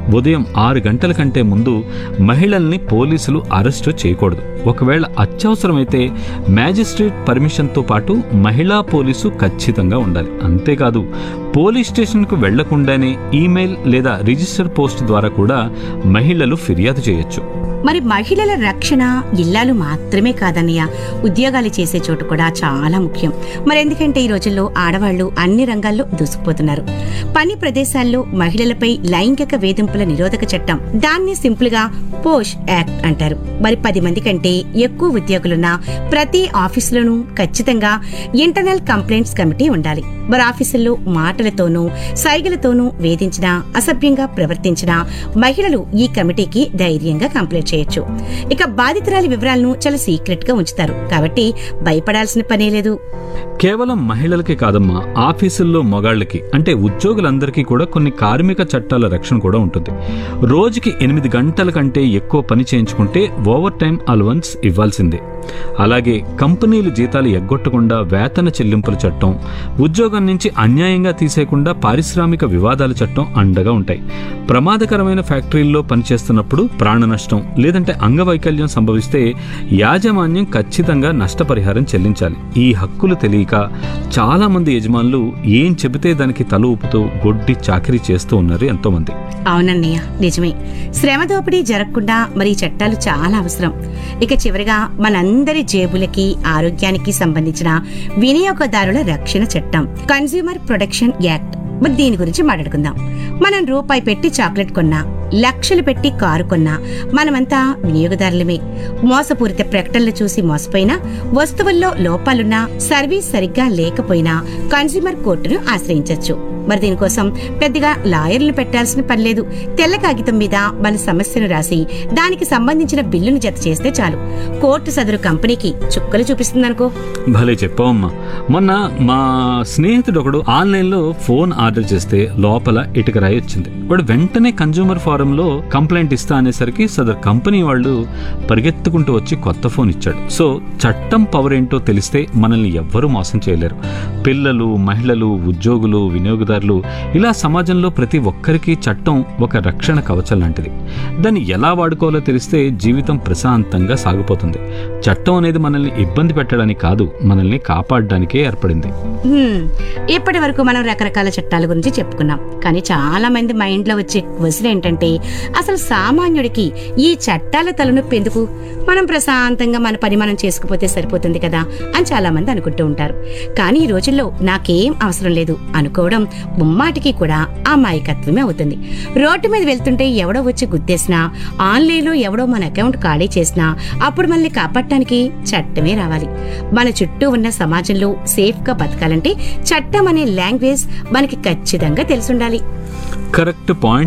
ఉదయం ఆరు గంటల కంటే ముందు మహిళల్ని పోలీసులు అరెస్టు చేయకూడదు ఒకవేళ అత్యవసరమైతే మ్యాజిస్ట్రేట్ పర్మిషన్తో పాటు మహిళా పోలీసు ఖచ్చితంగా ఉండాలి అంతేకాదు పోలీస్ స్టేషన్కు వెళ్లకుండానే ఈమెయిల్ లేదా రిజిస్టర్ పోస్ట్ ద్వారా కూడా మహిళలు ఫిర్యాదు చేయొచ్చు మరి మహిళల రక్షణ ఇల్లాలు మాత్రమే కాదన్నయ్య ఉద్యోగాలు చేసే చోటు కూడా చాలా ముఖ్యం మరి ఎందుకంటే ఈ రోజుల్లో ఆడవాళ్లు అన్ని రంగాల్లో దూసుకుపోతున్నారు పని ప్రదేశాల్లో మహిళలపై లైంగిక వేధింపుల నిరోధక చట్టం దాన్ని సింపుల్ గా పోష్ యాక్ట్ అంటారు మరి పది మంది కంటే ఎక్కువ ఉద్యోగులున్న ప్రతి ఆఫీసులోనూ ఖచ్చితంగా ఇంటర్నల్ కంప్లైంట్స్ కమిటీ ఉండాలి మరి ఆఫీసుల్లో మాటలతోనూ సైగలతోనూ వేధించినా అసభ్యంగా ప్రవర్తించినా మహిళలు ఈ కమిటీకి ధైర్యంగా కంప్లైంట్ చేయొచ్చు ఇక బాధితురాలి వివరాలను చాలా సీక్రెట్ గా ఉంచుతారు కాబట్టి భయపడాల్సిన పనే లేదు కేవలం మహిళలకి కాదమ్మా ఆఫీసుల్లో మొగాళ్ళకి అంటే ఉద్యోగులందరికీ కూడా కొన్ని కార్మిక చట్టాల రక్షణ కూడా ఉంటుంది రోజుకి ఎనిమిది గంటల కంటే ఎక్కువ పని చేయించుకుంటే ఓవర్ టైం అలవన్స్ ఇవ్వాల్సిందే అలాగే కంపెనీలు జీతాలు ఎగ్గొట్టకుండా వేతన చెల్లింపుల చట్టం ఉద్యోగం నుంచి అన్యాయంగా తీసేయకుండా పారిశ్రామిక వివాదాల చట్టం అండగా ఉంటాయి ప్రమాదకరమైన ఫ్యాక్టరీల్లో పనిచేస్తున్నప్పుడు ప్రాణ నష్టం లేదంటే అంగవైకల్యం సంభవిస్తే యాజమాన్యం ఖచ్చితంగా నష్టపరిహారం చెల్లించాలి ఈ హక్కులు తెలియక చాలా మంది యజమానులు ఏం చెబితే దానికి తల ఊపుతూ గొడ్డి చాకరీ చేస్తూ ఉన్నారు ఎంతోమంది అవునన్నయ్య నిజమే శ్రమ దోపిడీ జరగకుండా మరి ఈ చట్టాలు చాలా అవసరం ఇక చివరిగా మనందరి జేబులకి ఆరోగ్యానికి సంబంధించిన వినియోగదారుల రక్షణ చట్టం కన్స్యూమర్ ప్రొటెక్షన్ యాక్ట్ మరి దీని గురించి మాట్లాడుకుందాం మనం రూపాయి పెట్టి చాక్లెట్ కొన్నా లక్షలు పెట్టి కారు కొన్నా మనమంతా వినియోగదారులమే మోసపూరిత ప్రకటనలు చూసి మోసపోయినా వస్తువుల్లో లోపాలున్నా సర్వీస్ సరిగ్గా లేకపోయినా కన్స్యూమర్ కోర్టును ఆశ్రయించవచ్చు మరి దీనికోసం పెద్దగా లాయర్లు పెట్టాల్సిన పని లేదు తెల్ల కాగితం మీద మన సమస్యను రాసి దానికి సంబంధించిన బిల్లును జత చేస్తే చాలు కోర్టు సదరు కంపెనీకి చుక్కలు చూపిస్తుందనుకో భలే చెప్పావమ్మా మొన్న మా స్నేహితుడు ఒకడు ఆన్లైన్లో ఫోన్ ఆర్డర్ చేస్తే లోపల ఇటుక రాయి వచ్చింది వాడు వెంటనే కన్జ్యూమర్ ఫారంలో కంప్లైంట్ ఇస్తా అనేసరికి సదరు కంపెనీ వాళ్ళు పరిగెత్తుకుంటూ వచ్చి కొత్త ఫోన్ ఇచ్చాడు సో చట్టం పవర్ ఏంటో తెలిస్తే మనల్ని ఎవ్వరూ మోసం చేయలేరు పిల్లలు మహిళలు ఉద్యోగులు వినియోగదారులు ఇలా సమాజంలో ప్రతి ఒక్కరికి చట్టం ఒక రక్షణ కవచం లాంటిది దాన్ని ఎలా వాడుకోవాలో తెలిస్తే జీవితం ప్రశాంతంగా సాగిపోతుంది చట్టం అనేది మనల్ని ఇబ్బంది పెట్టడానికి కాదు మనల్ని కాపాడడానికే ఏర్పడింది హ్మ్, ఇప్పటి వరకు మనం రకరకాల చట్టాల గురించి చెప్పుకున్నాం కానీ చాలా మంది మైండ్ లో వచ్చే క్వశ్చన్ ఏంటంటే అసలు సామాన్యుడికి ఈ చట్టాల తలనొప్పి ఎందుకు మనం ప్రశాంతంగా మన పని మనం చేసుకుపోతే సరిపోతుంది కదా అని చాలా మంది అనుకుంటూ ఉంటారు కానీ ఈ రోజుల్లో నాకేం అవసరం లేదు అనుకోవడం ముమ్మాటికి కూడా అమాయకత్వమే అవుతుంది రోడ్డు మీద వెళ్తుంటే ఎవడో వచ్చి గుద్దేసినా ఆన్లైన్లో ఎవడో మన అకౌంట్ ఖాళీ చేసినా అప్పుడు మనల్ని కాపాడటానికి చట్టమే రావాలి మన చుట్టూ ఉన్న సమాజంలో సేఫ్ గా బతకాలంటే చట్టం అనే లాంగ్వేజ్ మనకి ఖచ్చితంగా తెలిసుండాలి కరెక్ట్ పాయింట్